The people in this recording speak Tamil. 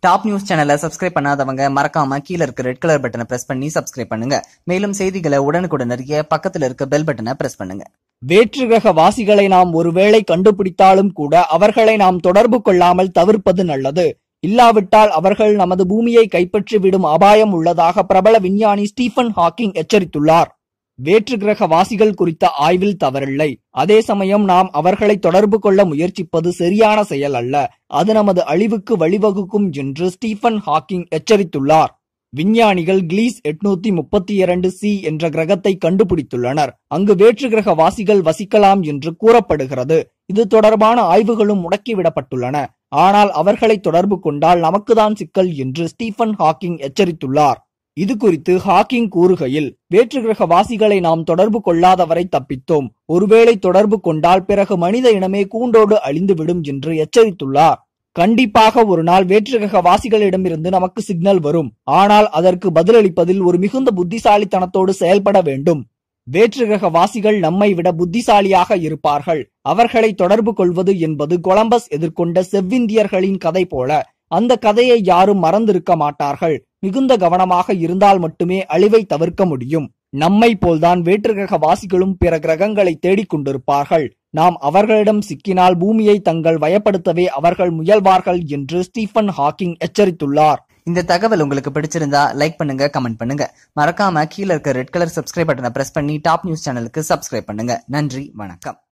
டாப் நியூஸ் சேனலை சப்ஸ்கிரைப் பண்ணாதவங்க மறக்காம கீழ இருக்க ரெட் கலர் பட்டனை பிரஸ் பண்ணி சப்ஸ்கிரைப் பண்ணுங்க மேலும் செய்திகளை உடனுக்குடன் அறிய பக்கத்துல இருக்க பெல் பட்டனை பிரஸ் பண்ணுங்க வேற்று கிரக வாசிகளை நாம் ஒருவேளை கண்டுபிடித்தாலும் கூட அவர்களை நாம் தொடர்பு கொள்ளாமல் தவிர்ப்பது நல்லது இல்லாவிட்டால் அவர்கள் நமது பூமியை கைப்பற்றி விடும் அபாயம் உள்ளதாக பிரபல விஞ்ஞானி ஸ்டீஃபன் ஹாக்கிங் எச்சரித்துள்ளார் வேற்று கிரக வாசிகள் குறித்த ஆய்வில் தவறில்லை அதே சமயம் நாம் அவர்களை தொடர்பு கொள்ள முயற்சிப்பது சரியான செயல் அல்ல அது நமது அழிவுக்கு வழிவகுக்கும் என்று ஸ்டீஃபன் ஹாக்கிங் எச்சரித்துள்ளார் விஞ்ஞானிகள் கிளீஸ் எட்நூத்தி முப்பத்தி இரண்டு சி என்ற கிரகத்தை கண்டுபிடித்துள்ளனர் அங்கு வேற்று கிரக வாசிகள் வசிக்கலாம் என்று கூறப்படுகிறது இது தொடர்பான ஆய்வுகளும் முடக்கிவிடப்பட்டுள்ளன ஆனால் அவர்களை தொடர்பு கொண்டால் நமக்குதான் சிக்கல் என்று ஸ்டீஃபன் ஹாக்கிங் எச்சரித்துள்ளார் இது குறித்து ஹாக்கிங் கூறுகையில் வேற்று கிரக வாசிகளை நாம் தொடர்பு கொள்ளாதவரை தப்பித்தோம் ஒருவேளை தொடர்பு கொண்டால் பிறகு மனித இனமே கூண்டோடு அழிந்துவிடும் என்று எச்சரித்துள்ளார் கண்டிப்பாக ஒரு நாள் வேற்று கிரக வாசிகளிடமிருந்து நமக்கு சிக்னல் வரும் ஆனால் அதற்கு பதிலளிப்பதில் ஒரு மிகுந்த புத்திசாலித்தனத்தோடு செயல்பட வேண்டும் வேற்று கிரக வாசிகள் நம்மை விட புத்திசாலியாக இருப்பார்கள் அவர்களை தொடர்பு கொள்வது என்பது கொலம்பஸ் எதிர்கொண்ட செவ்விந்தியர்களின் கதை போல அந்த கதையை யாரும் மறந்திருக்க மாட்டார்கள் மிகுந்த கவனமாக இருந்தால் மட்டுமே அழிவை தவிர்க்க முடியும் நம்மை போல்தான் வேற்று கிரக வாசிகளும் பிற கிரகங்களை தேடிக் கொண்டிருப்பார்கள் நாம் அவர்களிடம் சிக்கினால் பூமியை தங்கள் வயப்படுத்தவே அவர்கள் முயல்வார்கள் என்று ஸ்டீஃபன் ஹாக்கிங் எச்சரித்துள்ளார் இந்த தகவல் உங்களுக்கு பிடிச்சிருந்தா லைக் பண்ணுங்க கமெண்ட் பண்ணுங்க மறக்காம கீழ இருக்க ரெட் கலர் சப்ஸ்கிரைப் பட்டனை பிரஸ் பண்ணி டாப் நியூஸ் சேனலுக்கு சப்ஸ்கிரைப் பண்ணுங்க நன்றி வணக்கம்